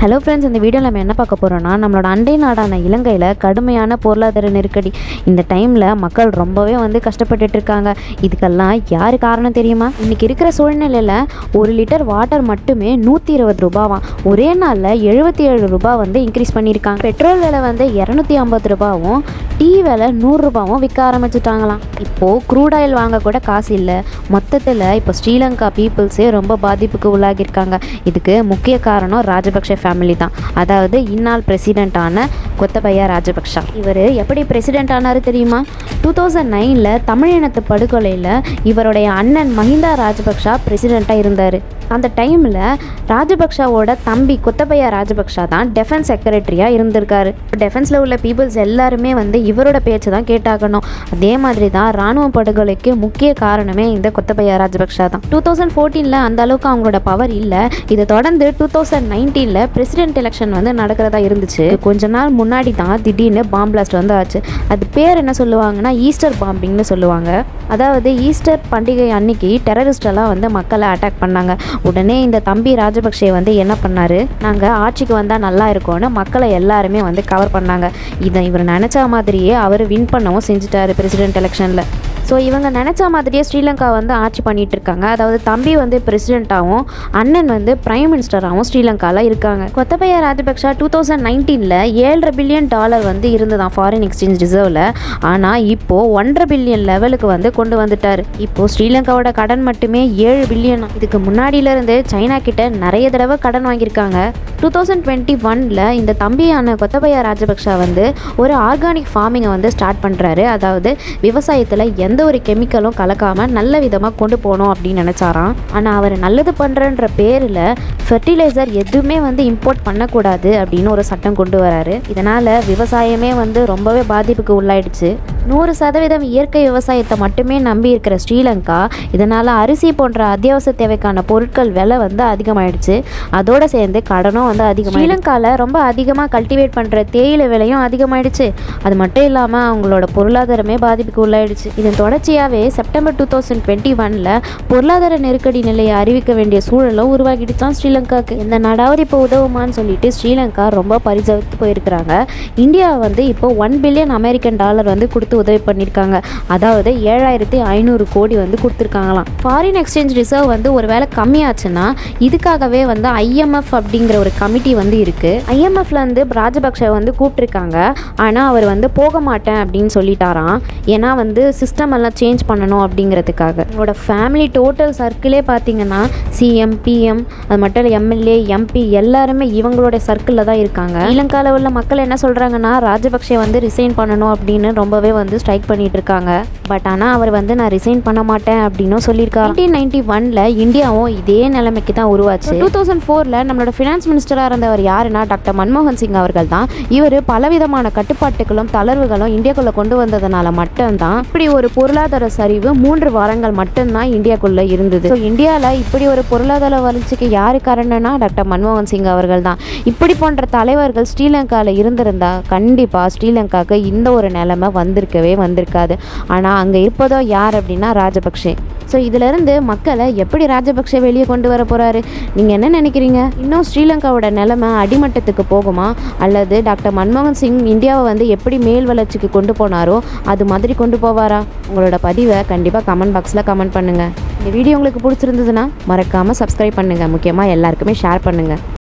hello friends இந்த வீடியோவில் நம்ம என்ன பார்க்க போகிறோம்னா நம்மளோட அண்டை நாடான இலங்கையில் கடுமையான பொருளாதார நெருக்கடி இந்த டைமில் மக்கள் ரொம்பவே வந்து கஷ்டப்பட்டுட்டு இருக்காங்க இதுக்கெல்லாம் யார் காரணம் தெரியுமா இன்றைக்கி இருக்கிற சூழ்நிலையில் ஒரு லிட்டர் வாட்டர் மட்டுமே நூற்றி இருபது ரூபாவாம் ஒரே நாளில் எழுபத்தி ஏழு ரூபாய் வந்து இன்க்ரீஸ் பண்ணியிருக்காங்க பெட்ரோல் விலை வந்து இரநூத்தி ஐம்பது ரூபாவும் டீ விலை நூறுரூபாவும் விற்க ஆரம்பிச்சிட்டாங்களாம் இப்போது க்ரூட் ஆயில் வாங்க கூட காசு இல்லை மொத்தத்தில் இப்போ ஸ்ரீலங்கா பீப்புள்ஸே ரொம்ப பாதிப்புக்கு உள்ளாகியிருக்காங்க இதுக்கு முக்கிய காரணம் ராஜபக்ஷ ஃபேமிலி தான் அதாவது இந்நாள் பிரசிடெண்ட்டான கொத்தபையா ராஜபக்ஷா இவர் எப்படி பிரசிடெண்ட் ஆனார் தெரியுமா டூ தௌசண்ட் நைனில் தமிழினத்து படுகொலையில் இவருடைய அண்ணன் மஹிந்தா ராஜபக்ஷா பிரசிடெண்ட்டாக இருந்தார் அந்த டைமில் ராஜபக்ஷாவோட தம்பி கொத்தபையா ராஜபக்ஷா தான் டெஃபென்ஸ் செக்ரட்டரியாக இருந்திருக்காரு டெஃபென்ஸில் உள்ள பீப்புள்ஸ் எல்லாருமே வந்து இவரோட பேச்சு தான் கேட்டாகணும் அதே மாதிரி தான் ராணுவ படுகொலைக்கு முக்கிய காரணமே இந்த கொத்தபையா ராஜபக்ஷா தான் டூ தௌசண்ட் ஃபோர்டீனில் அந்த அளவுக்கு அவங்களோட பவர் இல்லை இதை தொடர்ந்து டூ தௌசண்ட் நைன்டீனில் பிரசிடென்ட் எலெக்ஷன் வந்து நடக்கிறதா இருந்துச்சு கொஞ்ச நாள் முன்னாடி தான் திடீர்னு பாம் பிளாஸ்ட் வந்து ஆச்சு அது பேர் என்ன சொல்லுவாங்கன்னா ஈஸ்டர் பாம்பிங்னு சொல்லுவாங்க அதாவது ஈஸ்டர் பண்டிகை அன்னைக்கு டெரரிஸ்ட் எல்லாம் வந்து மக்களை அட்டாக் பண்ணாங்க உடனே இந்த தம்பி ராஜபக்சே வந்து என்ன பண்ணாரு நாங்கள் ஆட்சிக்கு வந்தால் நல்லா இருக்கோம்னு மக்களை எல்லாருமே வந்து கவர் பண்ணாங்க இதை இவர் நினச்ச மாதிரியே அவர் வின் பண்ணவும் செஞ்சுட்டாரு பிரசிடென்ட் எலெக்ஷனில் ஸோ இவங்க நினச்ச மாதிரியே ஸ்ரீலங்கா வந்து ஆட்சி பண்ணிட்டு இருக்காங்க அதாவது தம்பி வந்து பிரசிடெண்ட்டாகவும் அண்ணன் வந்து பிரைம் மினிஸ்டராகவும் ஸ்ரீலங்காவில் இருக்காங்க கொத்தபையா ராஜபக்ஷா டூ தௌசண்ட் நைன்டீனில் ஏழரை பில்லியன் டாலர் வந்து இருந்ததான் ஃபாரின் எக்ஸ்சேஞ்ச் ரிசர்வில் ஆனால் இப்போது ஒன்றரை பில்லியன் லெவலுக்கு வந்து கொண்டு வந்துட்டார் இப்போது ஸ்ரீலங்காவோட கடன் மட்டுமே ஏழு பில்லியன் இதுக்கு முன்னாடியிலேருந்து சைனா கிட்ட நிறைய தடவை கடன் வாங்கியிருக்காங்க டூ தௌசண்ட் டுவெண்ட்டி ஒனில் இந்த தம்பியான கொத்தபையா ராஜபக்ஷா வந்து ஒரு ஆர்கானிக் ஃபார்மிங்கை வந்து ஸ்டார்ட் பண்ணுறாரு அதாவது விவசாயத்தில் எந்த ஒரு கெமிக்கலும் கலக்காமல் நல்ல விதமாக கொண்டு போகணும் அப்படின்னு நினச்சாராம் ஆனால் அவர் நல்லது பண்ணுறன்ற பேரில் ஃபெர்டிலைசர் எதுவுமே வந்து இம்போர்ட் பண்ணக்கூடாது அப்படின்னு ஒரு சட்டம் கொண்டு வராரு இதனால் விவசாயமே வந்து ரொம்பவே பாதிப்புக்கு உள்ளாயிடுச்சு நூறு சதவீதம் இயற்கை விவசாயத்தை மட்டுமே நம்பி இருக்கிற ஸ்ரீலங்கா இதனால் அரிசி போன்ற அத்தியாவசிய தேவைக்கான பொருட்கள் விலை வந்து அதிகமாயிடுச்சு அதோடு சேர்ந்து கடனும் வந்து அதிகம் ஸ்ரீலங்காவில் ரொம்ப அதிகமாக கல்டிவேட் பண்ணுற தேயிலை விலையும் அதிகமாயிடுச்சு அது மட்டும் இல்லாமல் அவங்களோட பொருளாதாரமே பாதிப்புக்கு உள்ளாயிடுச்சு இதன் தொடர்ச்சியாகவே செப்டம்பர் டூ தௌசண்ட் டுவெண்ட்டி ஒனில் பொருளாதார நெருக்கடி நிலையை அறிவிக்க வேண்டிய சூழலும் உருவாகிடுச்சான் ஸ்ரீலங்காவுக்கு எந்த நாடாவது இப்போ உதவுமான்னு சொல்லிட்டு ஸ்ரீலங்கா ரொம்ப பரிசவித்து போயிருக்கிறாங்க இந்தியா வந்து இப்போ ஒன் பில்லியன் அமெரிக்கன் டாலர் வந்து கொடுத்து உதவி பண்ணியிருக்காங்க அதாவது ஏழாயிரத்தி ஐநூறு கோடி வந்து கொடுத்துருக்காங்களாம் ஃபாரின் எக்ஸ்சேஞ்ச் ரிசர்வ் வந்து ஒரு வேளை கம்மியாச்சுன்னா இதுக்காகவே வந்து ஐஎம்எஃப் அப்படிங்கிற ஒரு கமிட்டி வந்து இருக்குது ஐஎம்எஃப்ல வந்து ராஜபக்ஷ வந்து கூப்பிட்டுருக்காங்க ஆனால் அவர் வந்து போக மாட்டேன் அப்படின்னு சொல்லிட்டாராம் ஏன்னா வந்து சிஸ்டம் எல்லாம் சேஞ்ச் பண்ணணும் அப்படிங்கிறதுக்காக உங்களோட ஃபேமிலி டோட்டல் சர்க்கிளே பார்த்தீங்கன்னா சிஎம் பிஎம் அது மட்டும் இல்லை எம்எல்ஏ எம்பி எல்லாருமே இவங்களோட சர்க்கிளில் தான் இருக்காங்க ஸ்ரீலங்காவில் உள்ள மக்கள் என்ன சொல்கிறாங்கன்னா ராஜபக்ஷே வந்து ரிசைன் பண்ணணும் அப்படின்னு ரொம்பவே வந்து ஸ்ட்ரைக் பண்ணிட்டு இருக்காங்க பட் ஆனால் அவர் வந்து நான் ரிசைன் பண்ண மாட்டேன் அப்படின்னும் சொல்லியிருக்காரு நைன்டீன் நைன்டி ஒனில் இந்தியாவும் இதே நிலைமைக்கு தான் உருவாச்சு டூ தௌசண்ட் ஃபோரில் நம்மளோட ஃபினான்ஸ் மினிஸ்டராக இருந்தவர் யாருன்னா டாக்டர் மன்மோகன் சிங் அவர்கள் தான் இவர் பலவிதமான கட்டுப்பாட்டுகளும் தளர்வுகளும் இந்தியாக்குள்ளே கொண்டு வந்ததுனால மட்டும்தான் இப்படி ஒரு பொருளாதார சரிவு மூன்று வாரங்கள் மட்டும்தான் இந்தியாக்குள்ளே இருந்தது ஸோ இந்தியாவில் இப்படி ஒரு பொருளாதார வளர்ச்சிக்கு யாரு காரணம்னா டாக்டர் மன்மோகன் சிங் அவர்கள் தான் இப்படி போன்ற தலைவர்கள் ஸ்ரீலங்காவில் இருந்திருந்தா கண்டிப்பாக ஸ்ரீலங்காவுக்கு இந்த ஒரு நிலைமை வந்திருக்கவே வந்திருக்காது ஆனால் அங்கே இருப்பதோ யார் அப்படின்னா ராஜபக்ஷே ஸோ இதிலிருந்து மக்களை எப்படி ராஜபக்ஷே வெளியே கொண்டு வர போகிறாரு நீங்கள் என்ன நினைக்கிறீங்க இன்னும் ஸ்ரீலங்காவோட நிலைமை அடிமட்டத்துக்கு போகுமா அல்லது டாக்டர் மன்மோகன் சிங் இந்தியாவை வந்து எப்படி மேல் வளர்ச்சிக்கு கொண்டு போனாரோ அது மாதிரி கொண்டு போவாரா உங்களோட பதிவை கண்டிப்பாக கமெண்ட் பாக்ஸில் கமெண்ட் பண்ணுங்கள் இந்த வீடியோ உங்களுக்கு பிடிச்சிருந்ததுன்னா மறக்காமல் சப்ஸ்கிரைப் பண்ணுங்கள் முக்கியமாக எல்லாருக்குமே ஷேர் பண்ணுங்கள்